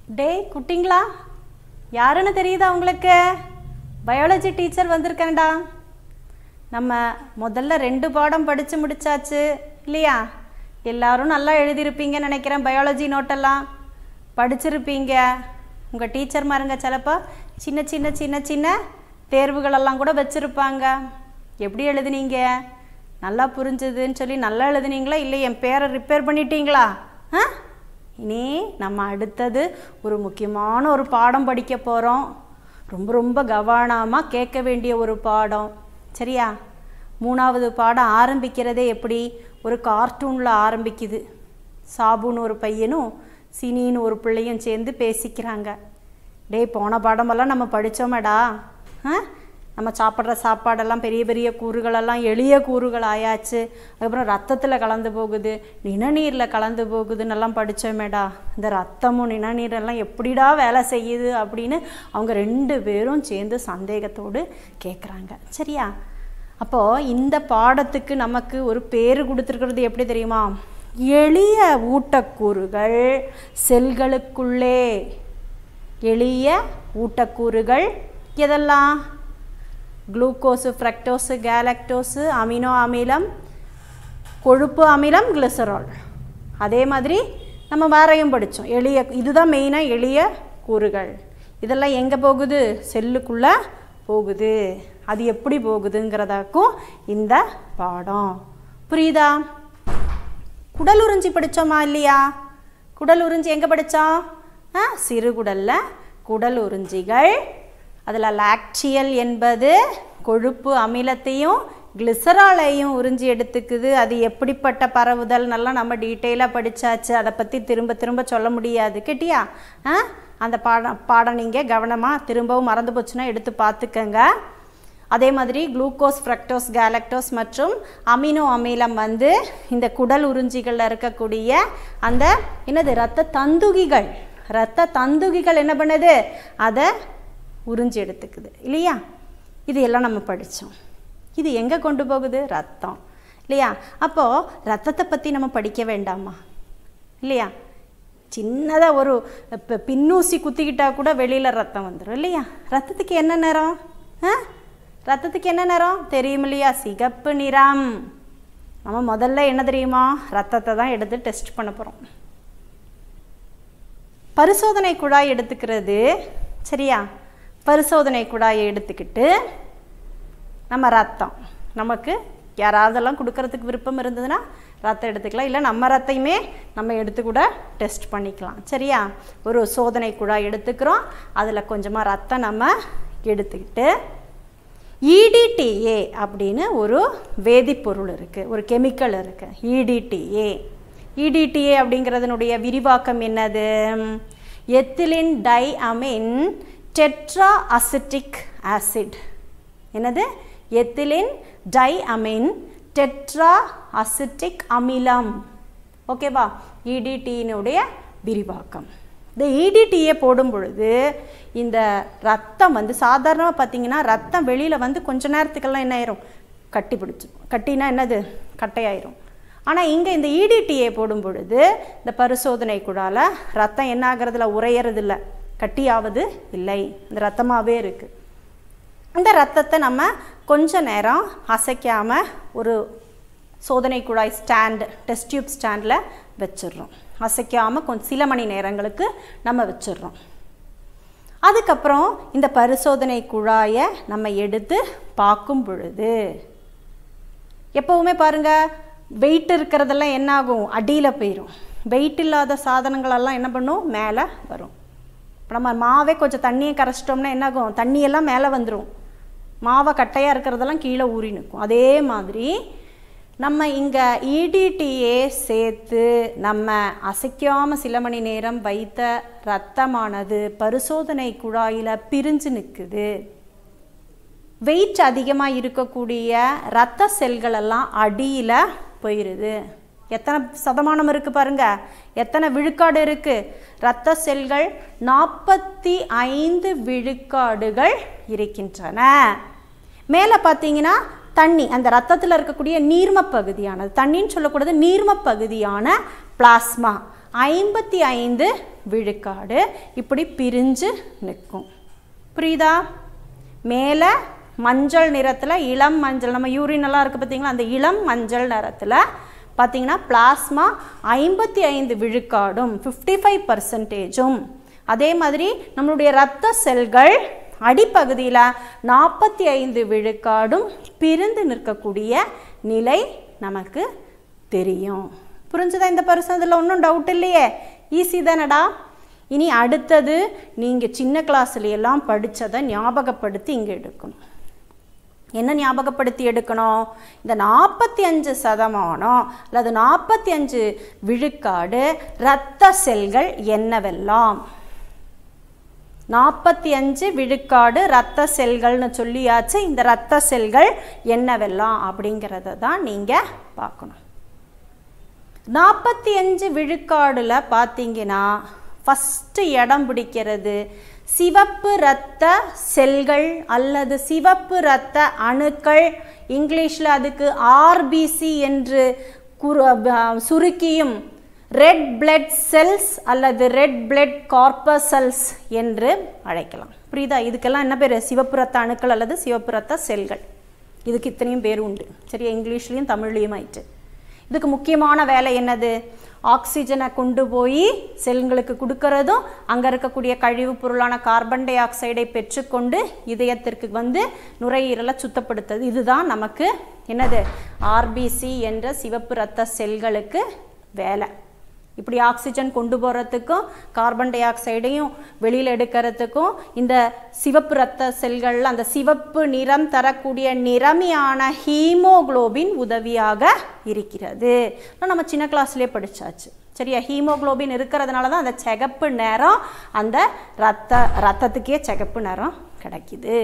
டேய் குட்டிங்களா யாருன்னு தெரியுதா உங்களுக்கு பயாலஜி டீச்சர் வந்திருக்கேன்டா நம்ம முதல்ல ரெண்டு பாடம் படித்து முடிச்சாச்சு இல்லையா எல்லாரும் நல்லா எழுதியிருப்பீங்கன்னு நினைக்கிறேன் பயாலஜி நோட்டெல்லாம் படிச்சிருப்பீங்க உங்கள் டீச்சர் மாருங்க சிலப்போ சின்ன சின்ன சின்ன சின்ன தேர்வுகளெல்லாம் கூட வச்சுருப்பாங்க எப்படி எழுதுனீங்க நல்லா புரிஞ்சுதுன்னு சொல்லி நல்லா எழுதுனீங்களா இல்லை என் பேரை ரிப்பேர் பண்ணிட்டீங்களா ஆ இனி நம்ம அடுத்தது ஒரு முக்கியமான ஒரு பாடம் படிக்க போகிறோம் ரொம்ப ரொம்ப கவனமாக கேட்க வேண்டிய ஒரு பாடம் சரியா மூணாவது பாடம் ஆரம்பிக்கிறதே எப்படி ஒரு கார்ட்டூனில் ஆரம்பிக்குது சாபுன்னு ஒரு பையனும் சினின்னு ஒரு பிள்ளையும் சேர்ந்து பேசிக்கிறாங்க டேய் போன பாடமெல்லாம் நம்ம படித்தோமேடா ஆ நம்ம சாப்பிட்ற சாப்பாடெல்லாம் பெரிய பெரிய கூறுகளெல்லாம் எளிய கூறுகள் ஆயாச்சு அதுக்கப்புறம் ரத்தத்தில் கலந்து போகுது நிணநீரில் கலந்து போகுதுன்னெல்லாம் படித்தோமேடா இந்த ரத்தமும் நிணநீரெல்லாம் எப்படிடா வேலை செய்யுது அப்படின்னு அவங்க ரெண்டு பேரும் சேர்ந்து சந்தேகத்தோடு கேட்குறாங்க சரியா அப்போது இந்த பாடத்துக்கு நமக்கு ஒரு பேர் கொடுத்துருக்கிறது எப்படி தெரியுமா எளிய ஊட்டக்கூறுகள் செல்களுக்குள்ளே எளிய ஊட்டக்கூறுகள் எதெல்லாம் குளுக்கோஸு ஃப்ரக்டோஸு கேலக்டோஸு அமினோ அமிலம் கொழுப்பு அமிலம் கிளிசரால் அதே மாதிரி நம்ம வேறையும் படித்தோம் எளிய இதுதான் மெயினாக எளிய கூறுகள் இதெல்லாம் எங்கே போகுது செல்லுக்குள்ளே போகுது அது எப்படி போகுதுங்கிறதாக்கும் இந்த பாடம் புரியுதா குடல் உறிஞ்சி படித்தோமா இல்லையா குடல் உறிஞ்சி எங்கே படித்தோம் ஆ சிறுகுடலில் குடல் உறிஞ்சிகள் அதில் லாக்டியல் என்பது கொழுப்பு அமிலத்தையும் கிளிசராலையும் உறிஞ்சி எடுத்துக்குது அது எப்படிப்பட்ட பரவுதல் நல்லா நம்ம டீட்டெயிலாக படித்தாச்சு அதை பற்றி திரும்ப திரும்ப சொல்ல முடியாது கேட்டியா ஆ அந்த பாடம் பாடம் நீங்கள் கவனமாக திரும்பவும் மறந்து போச்சுன்னா எடுத்து பார்த்துக்கங்க அதே மாதிரி குளுக்கோஸ் ஃப்ரக்டோஸ் கேலக்டோஸ் மற்றும் அமினோ அமிலம் வந்து இந்த குடல் உறிஞ்சிகளில் இருக்கக்கூடிய அந்த என்னது இரத்த தந்துகிகள் இரத்த தந்துகிகள் என்ன பண்ணுது அதை உறிஞ்சி எடுத்துக்குது இல்லையா இது எல்லாம் நம்ம படித்தோம் இது எங்கே கொண்டு போகுது ரத்தம் இல்லையா அப்போது ரத்தத்தை பற்றி நம்ம படிக்க வேண்டாமா இல்லையா சின்னதாக ஒரு இப்போ பின்னூசி குத்திக்கிட்டா கூட வெளியில் ரத்தம் வந்துடும் இல்லையா ரத்தத்துக்கு என்ன நிறம் ஆ ரத்தத்துக்கு என்ன நிறம் தெரியும் இல்லையா சிகப்பு நிறம் நம்ம முதல்ல என்ன தெரியுமா ரத்தத்தை தான் எடுத்து டெஸ்ட் பண்ண போகிறோம் பரிசோதனை குழாய் எடுத்துக்கிறது சரியா பரிசோதனை குழாயை எடுத்துக்கிட்டு நம்ம ரத்தம் நமக்கு யாராவதெல்லாம் கொடுக்கறதுக்கு விருப்பம் இருந்ததுன்னா ரத்தம் எடுத்துக்கலாம் இல்லை நம்ம ரத்தையுமே நம்ம எடுத்து கூட டெஸ்ட் பண்ணிக்கலாம் சரியா ஒரு சோதனை குழாய் எடுத்துக்கிறோம் அதில் கொஞ்சமாக ரத்தம் நம்ம எடுத்துக்கிட்டு இடிடிஏ அப்படின்னு ஒரு வேதிப்பொருள் இருக்குது ஒரு கெமிக்கல் இருக்குது இடிடிஏ இடிடிஏ அப்படிங்கிறதுனுடைய விரிவாக்கம் என்னது ethylene diamine tetra acetic acid என்னது ethylene diamine tetra acetic அமிலம் ஓகேவா இடிடியினுடைய விரிவாக்கம் இந்த இடிடியை போடும் பொழுது இந்த ரத்தம் வந்து சாதாரணமாக பார்த்தீங்கன்னா ரத்தம் வெளியில் வந்து கொஞ்ச நேரத்துக்கெல்லாம் என்ன ஆயிரும் கட்டி பிடிச்சிடும் கட்டினா என்னது கட்டையாயிரும் ஆனால் இங்கே இந்த இடிடியை போடும் பொழுது இந்த பரிசோதனை குழால ரத்தம் என்ன ஆகிறதுல உறையறது இல்லை கட்டியாவது இல்லை இந்த ரத்தமாகவே இருக்குது இந்த ரத்தத்தை நம்ம கொஞ்ச நேரம் அசைக்காமல் ஒரு சோதனை குழாய் ஸ்டாண்டு டெஸ்ட் டியூப் ஸ்டாண்டில் வச்சிடுறோம் அசைக்காமல் கொஞ்சம் சில மணி நேரங்களுக்கு நம்ம வச்சிடுறோம் அதுக்கப்புறம் இந்த பரிசோதனை குழாயை நம்ம எடுத்து பார்க்கும் பொழுது எப்போவுமே பாருங்கள் வெயிட் இருக்கிறதெல்லாம் என்ன ஆகும் அடியில் போயிடும் வெயிட் இல்லாத சாதனங்களெல்லாம் என்ன பண்ணும் மேலே வரும் இப்போ நம்ம மாவே கொஞ்சம் தண்ணியை கரைச்சிட்டோம்னா என்ன ஆகும் தண்ணியெல்லாம் மேலே வந்துடும் மாவை கட்டையாக இருக்கிறதெல்லாம் கீழே ஊறி நிற்கும் அதே மாதிரி நம்ம இங்கே இடிடிஏ சேர்த்து நம்ம அசைக்காமல் சில மணி நேரம் வைத்த ரத்தமானது பரிசோதனை குழாயில் பிரிஞ்சு நிற்குது வெயிட் அதிகமாக இருக்கக்கூடிய இரத்த செல்கள் எல்லாம் அடியில் போயிடுது எத்தனை சதமானம் இருக்குது பாருங்க எத்தனை விழுக்காடு இருக்குது இரத்த செல்கள் நாற்பத்தி ஐந்து விழுக்காடுகள் இருக்கின்றன மேலே பார்த்தீங்கன்னா தண்ணி அந்த ரத்தத்தில் இருக்கக்கூடிய நீர்ம பகுதியானது தண்ணின்னு சொல்லக்கூடாது நீர்ம பகுதியான பிளாஸ்மா ஐம்பத்தி ஐந்து விழுக்காடு இப்படி பிரிஞ்சு நிற்கும் புரியுதா மேலே மஞ்சள் நிறத்தில் இளம் மஞ்சள் நம்ம யூரின் எல்லாம் இருக்குது பார்த்தீங்களா அந்த இளம் மஞ்சள் நிறத்தில் பார்த்தீங்கன்னா பிளாஸ்மா ஐம்பத்தி ஐந்து விழுக்காடும் ஃபிஃப்டி ஃபைவ் பர்சன்டேஜும் அதே மாதிரி நம்மளுடைய இரத்த செல்கள் அடிப்பகுதியில் நாற்பத்தி ஐந்து விழுக்காடும் பிரிந்து நிற்கக்கூடிய நிலை நமக்கு தெரியும் புரிஞ்சுதா இந்த பர்சன் இதில் ஒன்றும் டவுட் இல்லையே ஈஸி தானடா இனி அடுத்தது நீங்கள் சின்ன கிளாஸ்ல எல்லாம் படித்ததை ஞாபகப்படுத்தி இங்கே எடுக்கணும் என்ன ஞாபகப்படுத்தி எடுக்கணும் இந்த நாற்பத்தி அஞ்சு சதமானம் அல்லது நாற்பத்தி அஞ்சு விழுக்காடு இரத்த செல்கள் என்னவெல்லாம் நாற்பத்தி அஞ்சு விழுக்காடு இரத்த செல்கள்னு சொல்லியாச்சு இந்த இரத்த செல்கள் என்னவெல்லாம் அப்படிங்கிறத தான் நீங்கள் பார்க்கணும் நாற்பத்தி அஞ்சு விழுக்காடில் பார்த்தீங்கன்னா ஃபஸ்ட்டு இடம் பிடிக்கிறது சிவப்பு இரத்த செல்கள் அல்லது சிவப்பு இரத்த அணுக்கள் இங்கிலீஷில் அதுக்கு ஆர்பிசி என்று குறு அஹ் சுருக்கியும் ரெட் பிளட் செல்ஸ் அல்லது ரெட் பிளட் கார்பசல்ஸ் என்று அழைக்கலாம் புரியுதா இதுக்கெல்லாம் என்ன பேர் சிவப்பு இரத்த அணுக்கள் அல்லது சிவப்பு இரத்த செல்கள் இதுக்கு இத்தனையும் பேர் உண்டு சரியா இங்கிலீஷ்லேயும் தமிழ்லேயும் ஆயிட்டு இதுக்கு முக்கியமான வேலை என்னது ஆக்சிஜனை கொண்டு போய் செல்களுக்கு கொடுக்கறதும் அங்கே இருக்கக்கூடிய கழிவுப் பொருளான கார்பன் டை ஆக்சைடை பெற்றுக்கொண்டு இதயத்திற்கு வந்து நுரையீரலை சுத்தப்படுத்துறது இதுதான் நமக்கு என்னது ஆர்பிசி என்ற சிவப்பு இரத்த செல்களுக்கு வேலை இப்படி ஆக்சிஜன் கொண்டு போகிறதுக்கும் கார்பன் டை ஆக்சைடையும் வெளியில் எடுக்கிறதுக்கும் இந்த சிவப்பு இரத்த செல்கள் அந்த சிவப்பு நிறம் தரக்கூடிய நிறமியான ஹீமோகுளோபின் உதவியாக இருக்கிறது இதெல்லாம் நம்ம சின்ன கிளாஸ்லேயே படிச்சாச்சு சரியா ஹீமோகுளோபின் இருக்கிறதுனால தான் அந்த சிகப்பு நிறம் அந்த ரத்த ரத்தத்துக்கே சிகப்பு நிறம் கிடைக்குது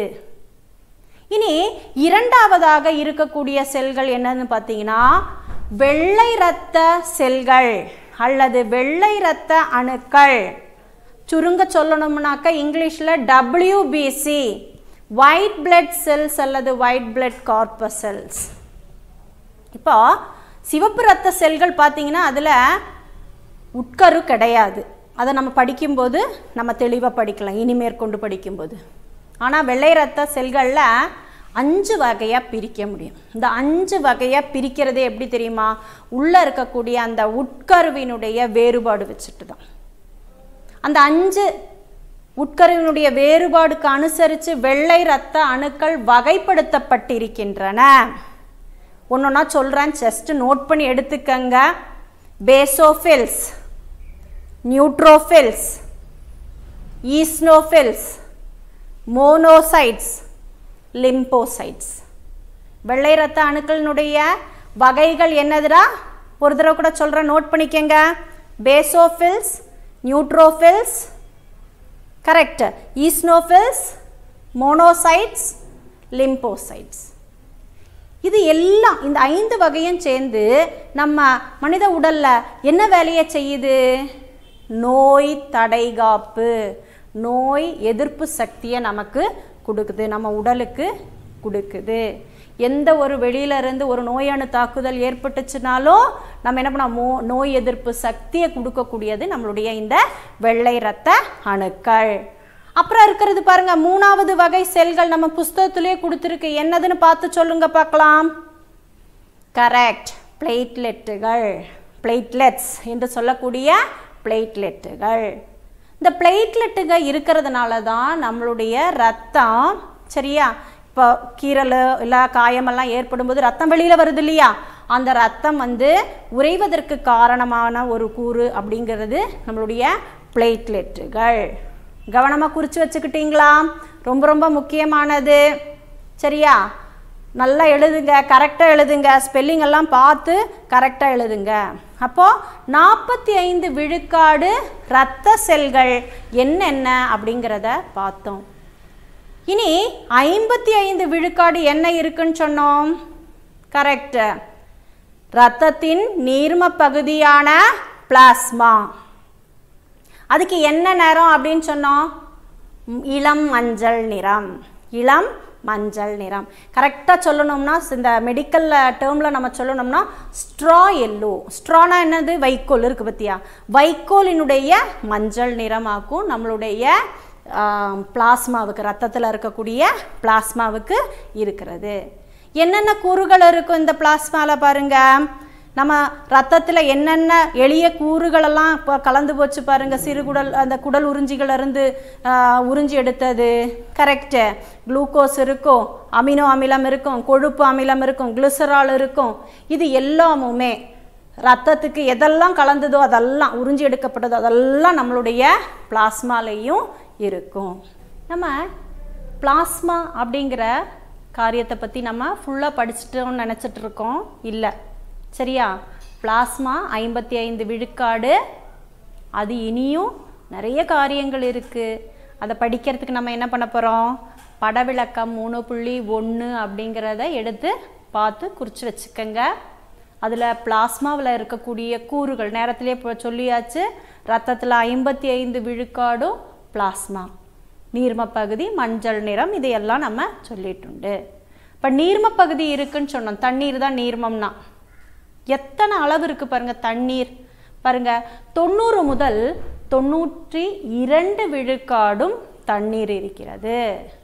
இனி இரண்டாவதாக இருக்கக்கூடிய செல்கள் என்னன்னு பார்த்தீங்கன்னா வெள்ளை இரத்த செல்கள் அல்லது வெள்ளை இரத்த அணுக்கள் சுருங்க சொல்லணும்னாக்க இங்கிலீஷில் டபிள்யூபிசி ஒயிட் பிளட் செல்ஸ் அல்லது ஒயிட் பிளட் கார்பசெல்ஸ் இப்போ சிவப்பு ரத்த செல்கள் பார்த்தீங்கன்னா அதில் உட்கரு கிடையாது அதை நம்ம படிக்கும்போது நம்ம தெளிவாக படிக்கலாம் இனிமேற்கொண்டு படிக்கும்போது ஆனால் வெள்ளை ரத்த செல்களில் அஞ்சு வகையாக பிரிக்க முடியும் இந்த அஞ்சு வகையாக பிரிக்கிறதே எப்படி தெரியுமா உள்ளே இருக்கக்கூடிய அந்த உட்கருவினுடைய வேறுபாடு வச்சுட்டு தான் அந்த அஞ்சு உட்கருவினுடைய வேறுபாடுக்கு அனுசரித்து வெள்ளை இரத்த அணுக்கள் வகைப்படுத்தப்பட்டிருக்கின்றன ஒன்றொன்னா சொல்கிறேன் ஜஸ்ட் நோட் பண்ணி எடுத்துக்கங்க basophils neutrophils eosinophils monocytes lymphocytes வெள்ளை இரத்த அணுக்களினுடைய வகைகள் என்னதுடா ஒரு தடவை கூட சொல்கிறேன் நோட் பண்ணிக்கங்க basophils neutrophils correct eosinophils monocytes lymphocytes இது எல்லாம் இந்த ஐந்து வகையும் சேர்ந்து நம்ம மனித உடல்ல என்ன வேலையை செய்யுது நோய் தடைகாப்பு நோய் எதிர்ப்பு சக்தியை நமக்கு கொடுக்குது நம்ம உடலுக்கு கொடுக்குது எந்த ஒரு வெளியில இருந்து ஒரு நோயானு தாக்குதல் ஏற்பட்டுச்சுனாலும் நம்ம என்ன பண்ண மோ நோய் எதிர்ப்பு சக்தியை கொடுக்கக்கூடியது நம்மளுடைய இந்த வெள்ளை இரத்த அணுக்கள் அப்புறம் இருக்கிறது பாருங்க மூணாவது வகை செல்கள் நம்ம புஸ்தகத்திலேயே கொடுத்துருக்கு என்னதுன்னு பார்த்து சொல்லுங்க பார்க்கலாம் கரெக்ட் பிளேட்லெட்டுகள் பிளேட்லெட்ஸ் என்று சொல்லக்கூடிய பிளேட்லெட்டுகள் இந்த பிளேட்லெட்டுகள் இருக்கிறதுனால தான் நம்மளுடைய ரத்தம் சரியா இப்போ கீரல் இல்லை காயமெல்லாம் ஏற்படும்போது ரத்தம் வெளியில் வருது இல்லையா அந்த ரத்தம் வந்து உறைவதற்கு காரணமான ஒரு கூறு அப்படிங்கிறது நம்மளுடைய பிளேட்லெட்டுகள் கவனமாக குறித்து வச்சுக்கிட்டீங்களா ரொம்ப ரொம்ப முக்கியமானது சரியா நல்லா எழுதுங்க கரெக்டாக எழுதுங்க ஸ்பெல்லிங் எல்லாம் பார்த்து கரெக்டாக எழுதுங்க அப்போது நாற்பத்தி ஐந்து விழுக்காடு இரத்த செல்கள் என்னென்ன அப்படிங்கிறத பார்த்தோம் இனி ஐம்பத்தி ஐந்து விழுக்காடு என்ன இருக்குன்னு சொன்னோம் கரெக்ட் இரத்தத்தின் நீர்ம பகுதியான பிளாஸ்மா அதுக்கு என்ன நிறம் அப்படின்னு சொன்னோம் ம், இளம் மஞ்சள் நிறம் இளம் மஞ்சள் நிறம் கரெக்டாக சொல்லணும்னா இந்த மெடிக்கல் டேர்மில் நம்ம சொல்லணும்னா ஸ்ட்ரா எல்லோ ஸ்ட்ரானா என்னது வைக்கோல் இருக்குது பத்தியா வைக்கோலினுடைய மஞ்சள் நிறமாக்கும் நம்மளுடைய பிளாஸ்மாவுக்கு ரத்தத்தில் இருக்கக்கூடிய பிளாஸ்மாவுக்கு இருக்கிறது என்னென்ன கூறுகள் இருக்கும் இந்த பிளாஸ்மாவில் பாருங்க நம்ம ரத்தத்தில் என்னென்ன எளிய கூறுகளெல்லாம் இப்போ கலந்து போச்சு பாருங்க சிறுகுடல் அந்த குடல் உறிஞ்சிகள் இருந்து ஆஹ், உறிஞ்சி எடுத்தது கரெக்டு குளுக்கோஸ் இருக்கும் அமினோ அமிலம் இருக்கும் கொழுப்பு அமிலம் இருக்கும் கிளிசரால் இருக்கும் இது எல்லாமுமே ரத்தத்துக்கு எதெல்லாம் கலந்ததோ அதெல்லாம் உறிஞ்சி எடுக்கப்பட்டதோ அதெல்லாம் நம்மளுடைய பிளாஸ்மாலையும் இருக்கும் நம்ம பிளாஸ்மா அப்படிங்கிற காரியத்தை பற்றி நம்ம ஃபுல்லாக படிச்சுட்டோம்னு நினச்சிட்டு இருக்கோம் இல்லை சரியா பிளாஸ்மா ஐம்பத்தி ஐந்து விழுக்காடு அது இனியும் நிறைய காரியங்கள் இருக்குது அதை படிக்கிறதுக்கு நம்ம என்ன பண்ண போகிறோம் படவிளக்கம் மூணு புள்ளி ஒன்று அப்படிங்கிறத எடுத்து பார்த்து குறித்து வச்சுக்கோங்க அதில் பிளாஸ்மாவில் இருக்கக்கூடிய கூறுகள் நேரத்திலே இப்போ சொல்லியாச்சு ரத்தத்தில் ஐம்பத்தி ஐந்து விழுக்காடும் பிளாஸ்மா நீர்ம பகுதி மஞ்சள் நிறம் இதையெல்லாம் நம்ம சொல்லிட்டுண்டு இப்போ நீர்ம பகுதி இருக்குன்னு சொன்னோம் தண்ணீர் தான் நீர்மம்னா எத்தனை அளவு இருக்குது பாருங்க தண்ணீர் பாருங்க தொண்ணூறு முதல் தொண்ணூற்றி இரண்டு விழுக்காடும் தண்ணீர் இருக்கிறது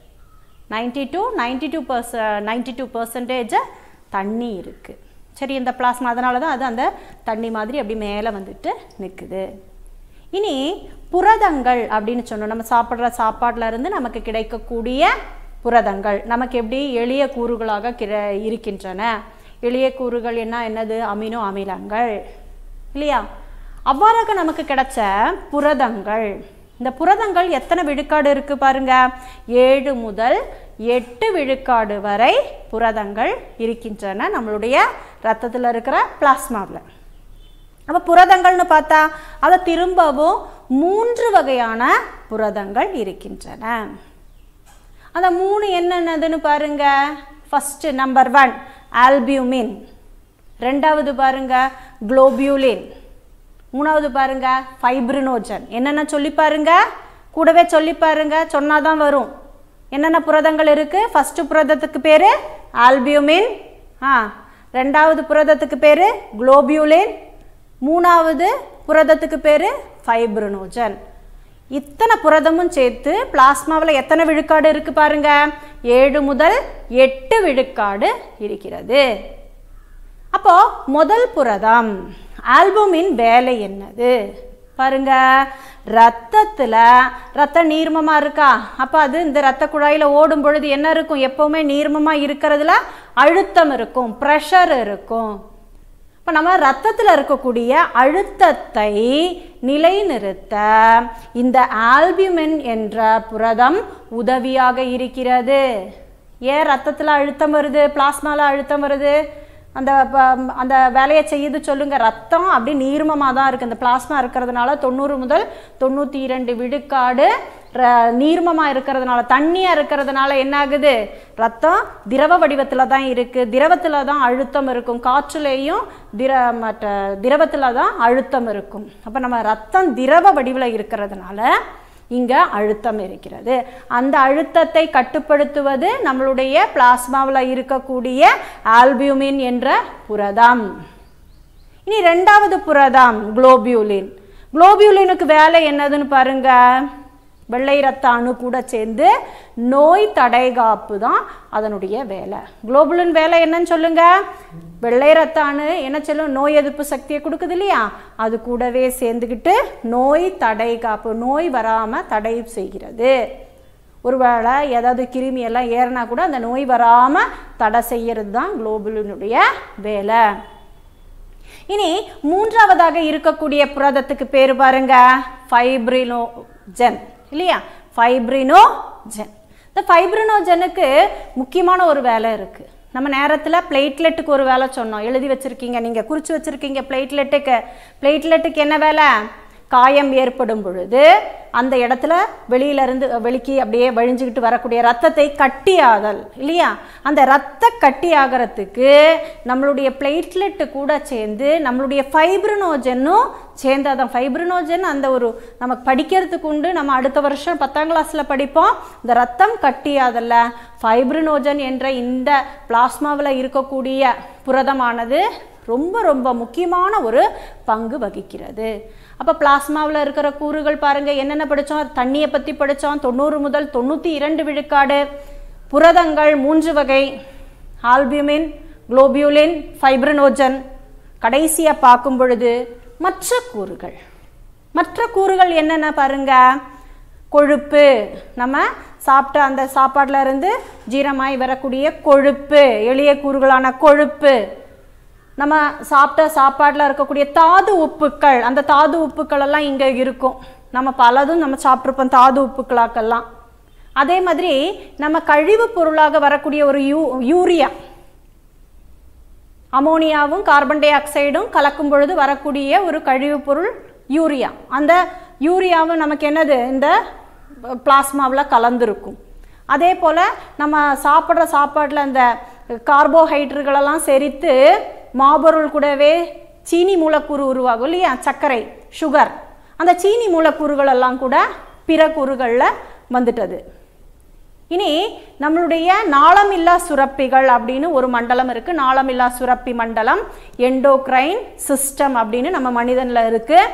ninety two ninety two per ninety two percentage தண்ணி இருக்குது சரி இந்த பிளாஸ்மா அதனால தான் அது அந்த தண்ணி மாதிரி அப்படி மேலே வந்துட்டு நிற்குது இனி புரதங்கள் அப்படின்னு சொன்னோம் நம்ம சாப்பிட்ற சாப்பாட்டுல இருந்து நமக்கு கிடைக்கக்கூடிய புரதங்கள் நமக்கு எப்படி எளிய கூறுகளாக கிர இருக்கின்றன எளிய கூறுகள் என்ன என்னது அமினோ அமிலங்கள் இல்லையா அவ்வாறாக நமக்கு கிடைச்ச புரதங்கள் இந்த புரதங்கள் எத்தனை விழுக்காடு இருக்கு பாருங்க ஏழு முதல் எட்டு விழுக்காடு வரை புரதங்கள் இருக்கின்றன நம்மளுடைய ரத்தத்தில் இருக்கிற பிளாஸ்மாவில் அப்போ புரதங்கள்னு பார்த்தா அதை திரும்பவும் மூன்று வகையான புரதங்கள் இருக்கின்றன அந்த மூணு என்னென்னதுன்னு பாருங்க ஃபர்ஸ்ட் நம்பர் ஒன் ஆல்பியூமின் ரெண்டாவது பாருங்க குளோபியூலின் மூணாவது பாருங்க ஃபைப்ரினோஜன் என்னென்ன சொல்லி பாருங்க கூடவே சொல்லி பாருங்க சொன்னாதான் வரும் என்னென்ன புரதங்கள் இருக்கு ஃபர்ஸ்ட் புரதத்துக்கு பேரு ஆல்பியூமின் ஆ ரெண்டாவது புரதத்துக்கு பேரு குளோபியூலின் மூணாவது புரதத்துக்கு பேரு ஃபைப்ரினோஜன் இத்தனை புரதமும் சேர்த்து பிளாஸ்மாவில் எத்தனை விழுக்காடு இருக்கு பாருங்க ஏழு முதல் எட்டு விழுக்காடு இருக்கிறது அப்போ முதல் புரதம் ஆல்புமின் வேலை என்னது பாருங்க ரத்தத்தில் ரத்த நீர்மமாக இருக்கா அப்போ அது இந்த ரத்த குழாயில் ஓடும் பொழுது என்ன இருக்கும் எப்போவுமே நீர்மமாக இருக்கிறதுல அழுத்தம் இருக்கும் ப்ரெஷர் இருக்கும் இப்போ நம்ம ரத்தத்தில் இருக்கக்கூடிய அழுத்தத்தை நிலைநிறுத்த இந்த ஆல்பியூமின் என்ற புரதம் உதவியாக இருக்கிறது ஏன் ரத்தத்தில் அழுத்தம் வருது பிளாஸ்மாவில் அழுத்தம் வருது அந்த ப- அந்த வேலையை செய்யுது சொல்லுங்க ரத்தம் அப்படி நீர்மமாக தான் இருக்குது இந்த பிளாஸ்மா இருக்கிறதுனால தொண்ணூறு முதல் தொண்ணூற்றி இரண்டு விழுக்காடு ர- நீர்மமா இருக்கிறதுனால தண்ணியாக இருக்கிறதுனால என்ன ஆகுது ரத்தம் திரவ வடிவத்தில் தான் இருக்குது திரவத்தில் தான் அழுத்தம் இருக்கும் காற்றுலேயும் திர மற்ற திரவத்தில் தான் அழுத்தம் இருக்கும் அப்போ நம்ம ரத்தம் திரவ வடிவில் இருக்கிறதுனால இங்கே அழுத்தம் இருக்கிறது அந்த அழுத்தத்தை கட்டுப்படுத்துவது நம்மளுடைய பிளாஸ்மாவில் இருக்கக்கூடிய ஆல்பியூமின் என்ற புரதம் இனி ரெண்டாவது புரதம் குளோபியூலின் குளோபியூலினுக்கு வேலை என்னதுன்னு பாருங்க வெள்ளை ரத்த அணு கூட சேர்ந்து நோய் தடைகாப்பு தான் அதனுடைய வேலை குளோபுலின் வேலை என்னன்னு சொல்லுங்க வெள்ளை ரத்த அணு என்ன சொல்லும் நோய் எதிர்ப்பு சக்தியை கொடுக்குது இல்லையா அது கூடவே சேர்ந்துக்கிட்டு நோய் தடைகாப்பு நோய் வராமல் தடை செய்கிறது ஒருவேளை ஏதாவது கிருமி எல்லாம் ஏறினா கூட அந்த நோய் வராமல் தடை செய்யறது தான் குளோபுலினுடைய வேலை இனி மூன்றாவதாக இருக்கக்கூடிய புரதத்துக்கு பேர் பாருங்க ஃபைப்ரினோஜன் இல்லையா ஃபைப்ரினோஜன் இந்த ஃபைப்ரினோஜனுக்கு முக்கியமான ஒரு வேலை இருக்கு நம்ம நேரத்தில் பிளேட்லெட்டுக்கு ஒரு வேலை சொன்னோம் எழுதி வச்சிருக்கீங்க நீங்கள் குறித்து வச்சிருக்கீங்க பிளேட்லெட்டுக்கு பிளேட்லெட்டுக்கு என்ன வேலை காயம் ஏற்படும் பொழுது அந்த இடத்துல வெளியில இருந்து வெளிக்கு அப்படியே வழிஞ்சுக்கிட்டு வரக்கூடிய ரத்தத்தை கட்டியாதல் இல்லையா அந்த ரத்த கட்டி ஆகிறதுக்கு நம்மளுடைய பிளேட்லெட்டு கூட சேர்ந்து நம்மளுடைய ஃபைப்ரினோஜனும் சேர்ந்து அதான் ஃபைப்ரினோஜன் அந்த ஒரு நமக்கு படிக்கிறதுக்கு உண்டு நம்ம அடுத்த வருஷம் பத்தாம் கிளாஸில் படிப்போம் இந்த ரத்தம் கட்டியாதல்ல ஃபைப்ரினோஜன் என்ற இந்த பிளாஸ்மாவில் இருக்கக்கூடிய புரதமானது ரொம்ப ரொம்ப முக்கியமான ஒரு பங்கு வகிக்கிறது அப்போ பிளாஸ்மாவில் இருக்கிற கூறுகள் பாருங்கள் என்னென்ன படித்தோம் தண்ணியை பற்றி படித்தோம் தொண்ணூறு முதல் தொண்ணூற்றி இரண்டு விழுக்காடு புரதங்கள் மூன்று வகை ஆல்பியூமின் குளோபியூலின் ஃபைப்ரினோஜன் கடைசியாக பார்க்கும் பொழுது மற்ற கூறுகள் மற்ற கூறுகள் என்னென்ன பாருங்க கொழுப்பு நம்ம சாப்பிட்ட அந்த சாப்பாட்டில் இருந்து ஜீரணமாய் வரக்கூடிய கொழுப்பு எளிய கூறுகளான கொழுப்பு நம்ம சாப்பிட்ட சாப்பாட்டில் இருக்கக்கூடிய தாது உப்புக்கள் அந்த தாது உப்புக்கள் எல்லாம் இங்கே இருக்கும் நம்ம பலதும் நம்ம சாப்பிட்ருப்போம் தாது உப்புக்களாக்கெல்லாம் அதே மாதிரி நம்ம கழிவு பொருளாக வரக்கூடிய ஒரு யூ யூரியா அமோனியாவும் கார்பன் டை ஆக்சைடும் கலக்கும் பொழுது வரக்கூடிய ஒரு கழிவுப் பொருள் யூரியா அந்த யூரியாவும் நமக்கு என்னது இந்த பிளாஸ்மாவில் கலந்துருக்கும் அதே போல் நம்ம சாப்பிட்ற சாப்பாட்டில் அந்த கார்போஹைட்ரேட்டுகளெல்லாம் செரித்து மாபொருள் கூடவே சீனி மூலக்கூறு உருவாகும் இல்லையா சர்க்கரை சுகர் அந்த சீனி மூலக்கூறுகள் எல்லாம் கூட பிற கூறுகளில் வந்துட்டது இனி நம்மளுடைய நாளமில்லா சுரப்பிகள் அப்படின்னு ஒரு மண்டலம் இருக்குது நாளமில்லா சுரப்பி மண்டலம் எண்டோக்ரைன் சிஸ்டம் அப்படின்னு நம்ம மனிதனில் இருக்குது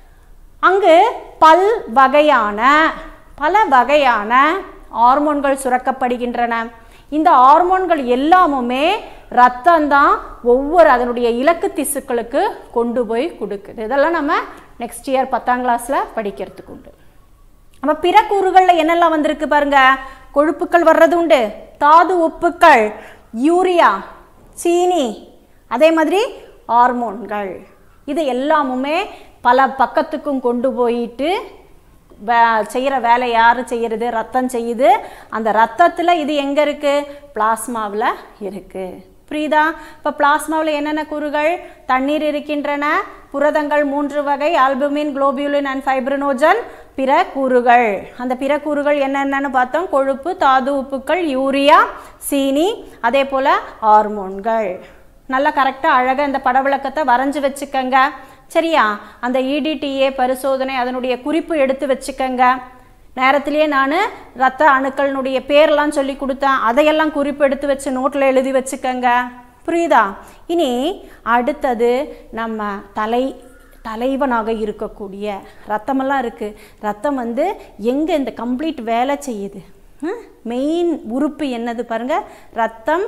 அங்கு பல் வகையான பல வகையான ஹார்மோன்கள் சுரக்கப்படுகின்றன இந்த ஹார்மோன்கள் எல்லாமுமே ரத்தம் தான் ஒவ்வொரு அதனுடைய இலக்கு திசுக்களுக்கு கொண்டு போய் கொடுக்குது இதெல்லாம் நம்ம நெக்ஸ்ட் இயர் பத்தாம் கிளாஸில் படிக்கிறதுக்கு உண்டு நம்ம பிற கூறுகளில் என்னெல்லாம் வந்திருக்கு பாருங்க கொழுப்புக்கள் வர்றது உண்டு தாது உப்புக்கள் யூரியா சீனி அதே மாதிரி ஹார்மோன்கள் இது எல்லாமுமே பல பக்கத்துக்கும் கொண்டு போயிட்டு வே செய்கிற வேலை யார் செய்கிறது ரத்தம் செய்யுது அந்த ரத்தத்தில் இது எங்கே இருக்குது பிளாஸ்மாவில் இருக்குது புரியுதா இப்போ பிளாஸ்மாவில் என்னென்ன கூறுகள் தண்ணீர் இருக்கின்றன புரதங்கள் மூன்று வகை ஆல்புமின் குளோபியூலின் அண்ட் ஃபைப்ரினோஜன் பிற கூறுகள் அந்த பிற கூறுகள் என்னென்னு பார்த்தோம் கொழுப்பு தாது உப்புக்கள் யூரியா சீனி அதே போல் ஹார்மோன்கள் நல்லா கரெக்டாக அழகாக இந்த பட விளக்கத்தை வரைஞ்சி வச்சுக்கங்க சரியா அந்த இடிடிஏ பரிசோதனை அதனுடைய குறிப்பு எடுத்து வச்சுக்கங்க நேரத்திலேயே நான் ரத்த அணுக்களினுடைய பேர்லாம் சொல்லி கொடுத்தேன் அதையெல்லாம் குறிப்பு எடுத்து வச்சு நோட்டில் எழுதி வச்சுக்கங்க புரியுதா இனி அடுத்தது நம்ம தலை தலைவனாக இருக்கக்கூடிய ரத்தமெல்லாம் இருக்குது ரத்தம் வந்து எங்கே இந்த கம்ப்ளீட் வேலை செய்யுது மெயின் உறுப்பு என்னது பாருங்கள் ரத்தம்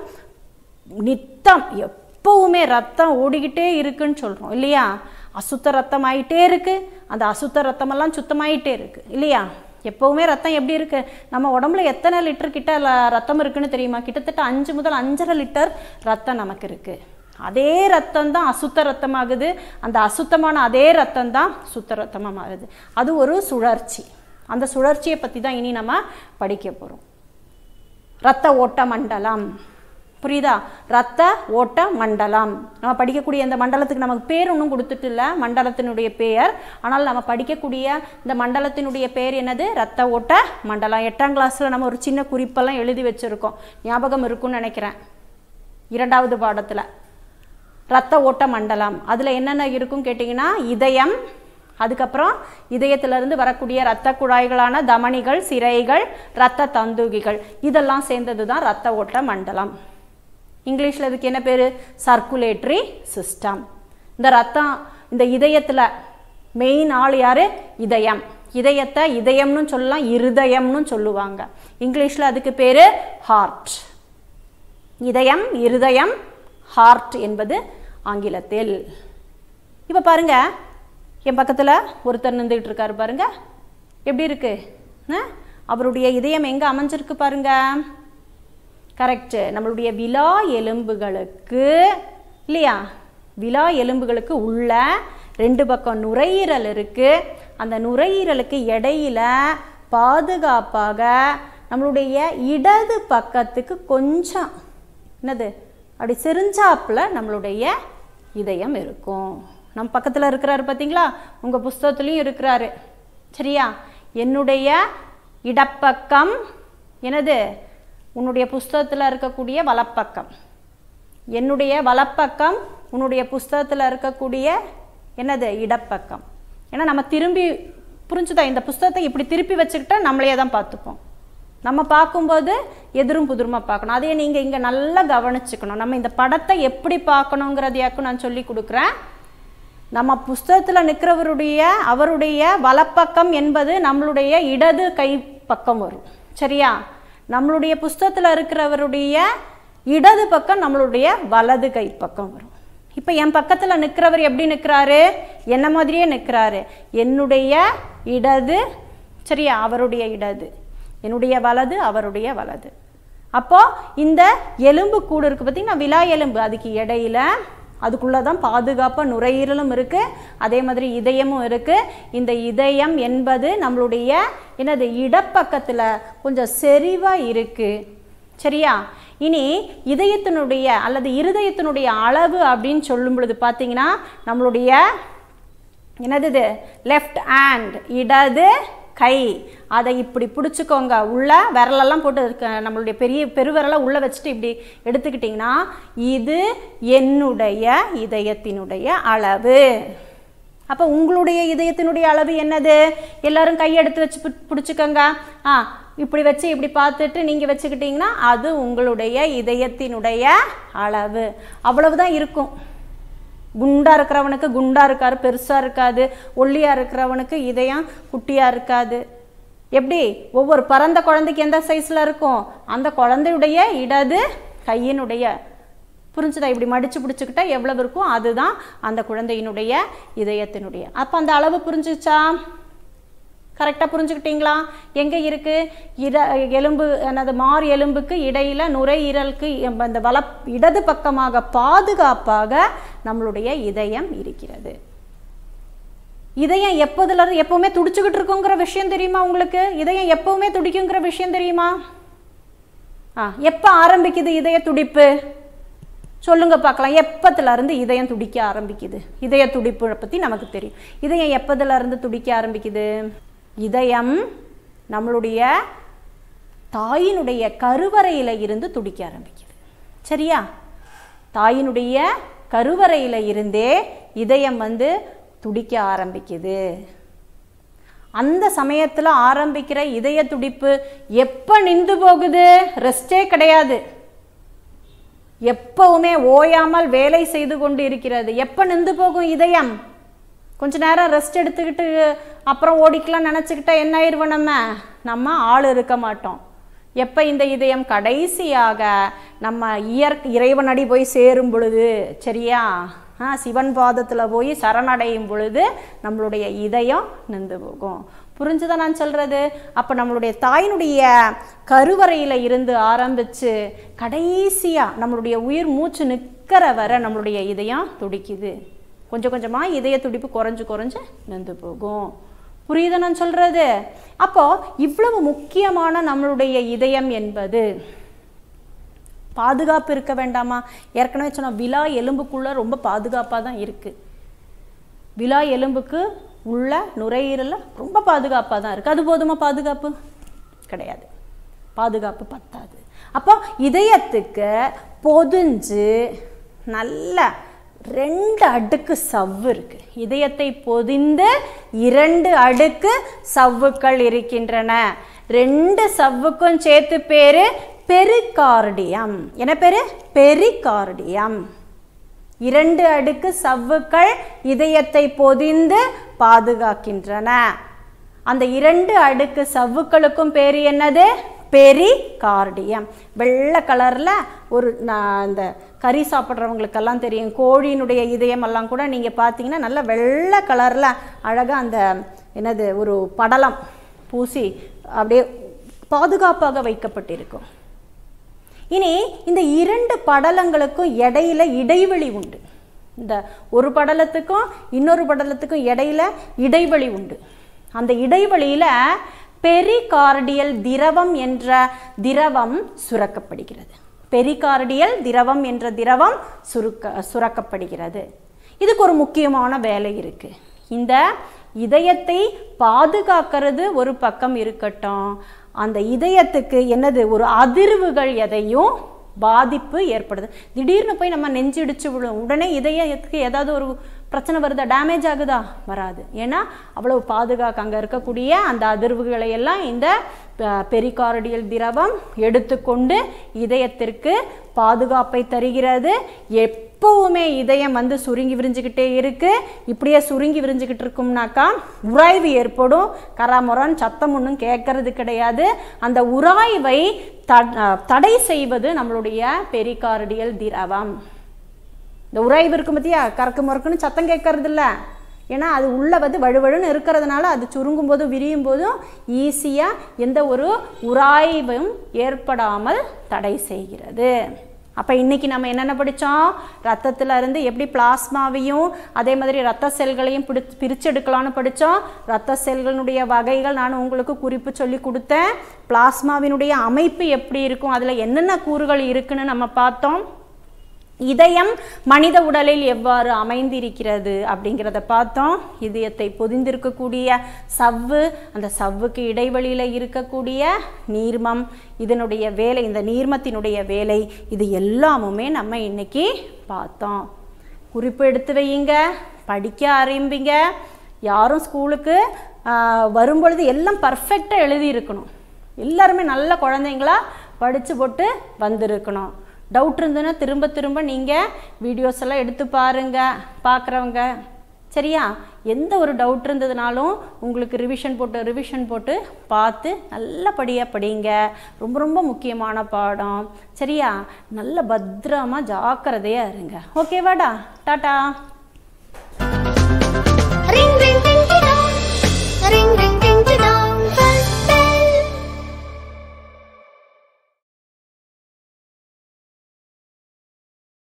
நித்தம் எப்பவுமே ரத்தம் ஓடிக்கிட்டே இருக்குன்னு சொல்கிறோம் இல்லையா அசுத்த ரத்தம் ஆயிட்டே இருக்குது அந்த அசுத்த ரத்தமெல்லாம் சுத்தமாயிட்டே இருக்குது இல்லையா எப்போவுமே ரத்தம் எப்படி இருக்கு நம்ம உடம்புல எத்தனை லிட்டர் கிட்ட ல- ரத்தம் இருக்குன்னு தெரியுமா கிட்டத்தட்ட அஞ்சு முதல் அஞ்சரை லிட்டர் ரத்தம் நமக்கு இருக்கு அதே ரத்தம் தான் அசுத்த ரத்தமாகுது அந்த அசுத்தமான அதே ரத்தம் தான் சுத்த ரத்தமாக மாறுது அது ஒரு சுழற்சி அந்த சுழற்சியை பற்றி தான் இனி நம்ம படிக்க போகிறோம் ரத்த ஓட்ட மண்டலம் புரியுதா ரத்த ஓட்ட மண்டலம் நம்ம படிக்கக்கூடிய இந்த மண்டலத்துக்கு நமக்கு பேர் ஒன்றும் கொடுத்துட்டு இல்லை மண்டலத்தினுடைய பெயர் ஆனால் நம்ம படிக்கக்கூடிய இந்த மண்டலத்தினுடைய பேர் என்னது ரத்த ஓட்ட மண்டலம் எட்டாம் கிளாஸில் நம்ம ஒரு சின்ன குறிப்பெல்லாம் எழுதி வச்சுருக்கோம் ஞாபகம் இருக்கும்னு நினைக்கிறேன் இரண்டாவது பாடத்தில் ரத்த ஓட்ட மண்டலம் அதில் என்னென்ன இருக்கும் கேட்டிங்கன்னா இதயம் அதுக்கப்புறம் இதயத்திலிருந்து வரக்கூடிய இரத்த குழாய்களான தமனிகள் சிரைகள் இரத்த தந்துகிகள் இதெல்லாம் சேர்ந்தது தான் ரத்த ஓட்ட மண்டலம் இங்கிலீஷில் இதுக்கு என்ன பேர் சர்க்குலேட்டரி சிஸ்டம் இந்த ரத்தம் இந்த இதயத்தில் மெயின் ஆள் யார் இதயம் இதயத்தை இதயம்னு சொல்லலாம் இருதயம்னு சொல்லுவாங்க இங்கிலீஷில் அதுக்கு பேர் ஹார்ட் இதயம் இருதயம் ஹார்ட் என்பது ஆங்கிலத்தில் இப்போ பாருங்க என் பக்கத்தில் ஒருத்தர் நின்றுட்டு இருக்காரு பாருங்க எப்படி இருக்கு ஆ? அவருடைய இதயம் எங்கே அமைஞ்சிருக்கு பாருங்க கரெக்டு நம்மளுடைய விலா எலும்புகளுக்கு இல்லையா விலா எலும்புகளுக்கு உள்ள ரெண்டு பக்கம் நுரையீரல் இருக்கு அந்த நுரையீரலுக்கு இடையில பாதுகாப்பாக நம்மளுடைய இடது பக்கத்துக்கு கொஞ்சம் என்னது அப்படி செறிஞ்சாப்புல நம்மளுடைய இதயம் இருக்கும் நம்ம பக்கத்தில் இருக்கிறாரு பார்த்தீங்களா உங்கள் புஸ்தகத்துலேயும் இருக்கிறாரு சரியா என்னுடைய இடப்பக்கம் என்னது உன்னுடைய புஸ்தகத்தில் இருக்கக்கூடிய வலப்பக்கம் என்னுடைய வலப்பக்கம் உன்னுடைய புஸ்தகத்தில் இருக்கக்கூடிய என்னது இடப்பக்கம் ஏன்னா நம்ம திரும்பி புரிஞ்சுதா இந்த புஸ்தகத்தை இப்படி திருப்பி வச்சுக்கிட்டா நம்மளையே தான் பார்த்துப்போம் நம்ம பார்க்கும்போது எதிரும் புதிருமா பார்க்கணும் அதையே நீங்கள் இங்கே நல்லா கவனிச்சுக்கணும் நம்ம இந்த படத்தை எப்படி பார்க்கணுங்கிறதையாக்கும் நான் சொல்லி கொடுக்குறேன் நம்ம புஸ்தகத்தில் நிற்கிறவருடைய அவருடைய வலப்பக்கம் என்பது நம்மளுடைய இடது கை பக்கம் வரும் சரியா நம்மளுடைய புஸ்தகத்தில் இருக்கிறவருடைய இடது பக்கம் நம்மளுடைய வலது கை பக்கம் வரும் இப்போ என் பக்கத்தில் நிற்கிறவர் எப்படி நிற்கிறாரு என்ன மாதிரியே நிற்கிறாரு என்னுடைய இடது சரியா அவருடைய இடது என்னுடைய வலது அவருடைய வலது அப்போ இந்த எலும்பு கூடு இருக்குது பார்த்தீங்கன்னா விலா எலும்பு அதுக்கு இடையில அதுக்குள்ளே தான் பாதுகாப்பாக நுரையீரலும் இருக்குது அதே மாதிரி இதயமும் இருக்குது இந்த இதயம் என்பது நம்மளுடைய என்னது இடப்பக்கத்தில் கொஞ்சம் செறிவாக இருக்குது சரியா இனி இதயத்தினுடைய அல்லது இருதயத்தினுடைய அளவு அப்படின்னு சொல்லும் பொழுது பார்த்தீங்கன்னா நம்மளுடைய என்னது இது லெஃப்ட் ஹேண்ட் இடது கை அதை இப்படி பிடிச்சிக்கோங்க உள்ள விரலெல்லாம் போட்டு இருக்க நம்மளுடைய பெரிய பெருவிரலை உள்ளே வச்சுட்டு இப்படி எடுத்துக்கிட்டிங்கன்னா இது என்னுடைய இதயத்தினுடைய அளவு அப்போ உங்களுடைய இதயத்தினுடைய அளவு என்னது எல்லாரும் கையெடுத்து வச்சு பி- பிடிச்சிக்கோங்க ஆ இப்படி வச்சு இப்படி பார்த்துட்டு நீங்கள் வச்சுக்கிட்டிங்கன்னா அது உங்களுடைய இதயத்தினுடைய அளவு அவ்வளவுதான் இருக்கும் குண்டா இருக்கிறவனுக்கு குண்டா இருக்காரு பெருசா இருக்காது ஒல்லியா இருக்கிறவனுக்கு இதயம் குட்டியா இருக்காது எப்படி ஒவ்வொரு பிறந்த குழந்தைக்கு எந்த சைஸ்ல இருக்கும் அந்த குழந்தையுடைய இடது கையினுடைய புரிஞ்சுதா இப்படி மடிச்சு பிடிச்சிக்கிட்டா எவ்வளவு இருக்கும் அதுதான் அந்த குழந்தையினுடைய இதயத்தினுடைய அப்போ அந்த அளவு புரிஞ்சுச்சா கரெக்டாக புரிஞ்சுக்கிட்டீங்களா எங்கே இருக்குது இட எலும்பு என்னது மார் எலும்புக்கு இடையில நுரையீரலுக்கு எம் அந்த வல இடது பக்கமாக பாதுகாப்பாக நம்மளுடைய இதயம் இருக்கிறது இதயம் எப்போதுல இருந்து எப்பவுமே துடிச்சுக்கிட்டு இருக்குங்கிற விஷயம் தெரியுமா உங்களுக்கு இதயம் எப்பவுமே துடிக்குங்கிற விஷயம் தெரியுமா ஆ எப்போ ஆரம்பிக்குது இதய துடிப்பு சொல்லுங்க பார்க்கலாம் எப்பத்துல இருந்து இதயம் துடிக்க ஆரம்பிக்குது இதய துடிப்பு பற்றி நமக்கு தெரியும் இதயம் எப்பதுல இருந்து துடிக்க ஆரம்பிக்குது இதயம் நம்மளுடைய தாயினுடைய கருவறையில இருந்து துடிக்க ஆரம்பிக்குது சரியா தாயினுடைய கருவறையில இருந்தே இதயம் வந்து துடிக்க ஆரம்பிக்குது அந்த சமயத்தில் ஆரம்பிக்கிற இதய துடிப்பு எப்போ நின்று போகுது ரெஸ்டே கிடையாது எப்பவுமே ஓயாமல் வேலை செய்து கொண்டு இருக்கிறது எப்போ நின்று போகும் இதயம் கொஞ்ச நேரம் ரெஸ்ட் எடுத்துக்கிட்டு அப்புறம் ஓடிக்கலாம் நினச்சிக்கிட்டா என்ன ஆயிடுவோம் நம்ம நம்ம ஆள் இருக்க மாட்டோம் எப்போ இந்த இதயம் கடைசியாக நம்ம இயற் இறைவனடி போய் சேரும் பொழுது சரியா ஆ சிவன் பாதத்தில் போய் சரணடையும் பொழுது நம்மளுடைய இதயம் நின்று போகும் புரிஞ்சுதான் நான் சொல்கிறது அப்போ நம்மளுடைய தாயினுடைய கருவறையில் இருந்து ஆரம்பித்து கடைசியாக நம்மளுடைய உயிர் மூச்சு நிற்கிற வரை நம்மளுடைய இதயம் துடிக்குது கொஞ்சம் கொஞ்சமாக இதய துடிப்பு குறைஞ்சு குறைஞ்சு நின்று போகும் புரியுதா நான் சொல்கிறது அப்போ இவ்வளவு முக்கியமான நம்மளுடைய இதயம் என்பது பாதுகாப்பு இருக்க வேண்டாமா ஏற்கனவே சொன்ன விலா எலும்புக்குள்ள ரொம்ப பாதுகாப்பாக தான் இருக்குது விலா எலும்புக்கு உள்ள நுரையீரலில் ரொம்ப பாதுகாப்பாக தான் இருக்குது அது போதுமா பாதுகாப்பு கிடையாது பாதுகாப்பு பத்தாது அப்போ இதயத்துக்கு பொதிஞ்சு நல்ல ரெண்டு அடுக்கு சவ்வு இருக்கு இதயத்தை பொதிந்து இரண்டு அடுக்கு சவ்வுக்கள் இருக்கின்றன ரெண்டு சவ்வுக்கும் சேர்த்து பேரு பெரிகார்டியம் என்ன பேரு பெரிகார்டியம் இரண்டு அடுக்கு சவ்வுக்கள் இதயத்தை பொதிந்து பாதுகாக்கின்றன அந்த இரண்டு அடுக்கு சவ்வுக்களுக்கும் பேர் என்னது பெரிகார்டியம் வெள்ளை கலரில் ஒரு நான் இந்த கறி சாப்பிட்றவங்களுக்கெல்லாம் தெரியும் கோழியினுடைய இதயம் எல்லாம் கூட நீங்கள் பார்த்தீங்கன்னா நல்ல வெள்ளை கலரில் அழகாக அந்த என்னது ஒரு படலம் பூசி அப்படியே பாதுகாப்பாக வைக்கப்பட்டிருக்கும் இனி இந்த இரண்டு படலங்களுக்கும் இடையில இடைவெளி உண்டு இந்த ஒரு படலத்துக்கும் இன்னொரு படலத்துக்கும் இடையில இடைவெளி உண்டு அந்த இடைவெளியில பெரிகார்டியல் திரவம் என்ற திரவம் சுரக்கப்படுகிறது பெரிகார்டியல் திரவம் என்ற திரவம் சுருக்க சுரக்கப்படுகிறது இதுக்கு ஒரு முக்கியமான வேலை இருக்குது இந்த இதயத்தை பாதுகாக்கிறது ஒரு பக்கம் இருக்கட்டும் அந்த இதயத்துக்கு என்னது ஒரு அதிர்வுகள் எதையும் பாதிப்பு ஏற்படுது திடீர்னு போய் நம்ம நெஞ்சு இடிச்சு விழும் உடனே இதயத்துக்கு ஏதாவது ஒரு பிரச்சனை வருதா டேமேஜ் ஆகுதா வராது ஏன்னா அவ்வளவு பாதுகாக்க அங்கே இருக்கக்கூடிய அந்த அதிர்வுகளை எல்லாம் இந்த பெரிகார்டியல் திரவம் எடுத்துக்கொண்டு இதயத்திற்கு பாதுகாப்பை தருகிறது எப்பவுமே இதயம் வந்து சுருங்கி விரிஞ்சுக்கிட்டே இருக்கு இப்படியே சுருங்கி விரிஞ்சுக்கிட்டு இருக்கும்னாக்கா உராய்வு ஏற்படும் கராமுரான் சத்தம் ஒன்றும் கேட்கறது கிடையாது அந்த உராய்வை தடை செய்வது நம்மளுடைய பெரிகார்டியல் திரவம் இந்த உராய்வு இருக்கும் பத்தியா கறக்கு முறக்குன்னு சத்தம் கேட்கறது இல்லை ஏன்னா அது உள்ளே வந்து வழுவழுன்னு இருக்கிறதுனால அது சுருங்கும் போதும் விரியும் போதும் ஈஸியாக எந்த ஒரு உராய்வும் ஏற்படாமல் தடை செய்கிறது அப்போ இன்றைக்கி நம்ம என்னென்ன படித்தோம் ரத்தத்தில் இருந்து எப்படி பிளாஸ்மாவையும் அதே மாதிரி ரத்த செல்களையும் பிடி பிரிச்செடுக்கலான்னு படித்தோம் ரத்த செல்களுடைய வகைகள் நான் உங்களுக்கு குறிப்பு சொல்லி கொடுத்தேன் பிளாஸ்மாவினுடைய அமைப்பு எப்படி இருக்கும் அதில் என்னென்ன கூறுகள் இருக்குன்னு நம்ம பார்த்தோம் இதயம் மனித உடலில் எவ்வாறு அமைந்திருக்கிறது அப்படிங்கிறத பார்த்தோம் இதயத்தை பொதிந்திருக்கக்கூடிய சவ்வு அந்த சவ்வுக்கு இடைவெளியில் இருக்கக்கூடிய நீர்மம் இதனுடைய வேலை இந்த நீர்மத்தினுடைய வேலை இது எல்லாமுமே நம்ம இன்னைக்கு பார்த்தோம் குறிப்பு எடுத்து வையுங்க படிக்க ஆரம்பிங்க யாரும் ஸ்கூலுக்கு வரும்பொழுது எல்லாம் பர்ஃபெக்டாக எழுதியிருக்கணும் எல்லாருமே நல்ல குழந்தைங்களா படித்து போட்டு வந்திருக்கணும் டவுட் இருந்ததுன்னா திரும்ப திரும்ப நீங்கள் வீடியோஸ் எல்லாம் எடுத்து பாருங்கள் பார்க்குறவங்க சரியா எந்த ஒரு டவுட் இருந்ததுனாலும் உங்களுக்கு ரிவிஷன் போட்டு ரிவிஷன் போட்டு பார்த்து நல்லபடியாக படிங்க ரொம்ப ரொம்ப முக்கியமான பாடம் சரியா நல்ல பத்திரமா ஜாக்கிரதையாக இருங்க ஓகேவாடா டாட்டா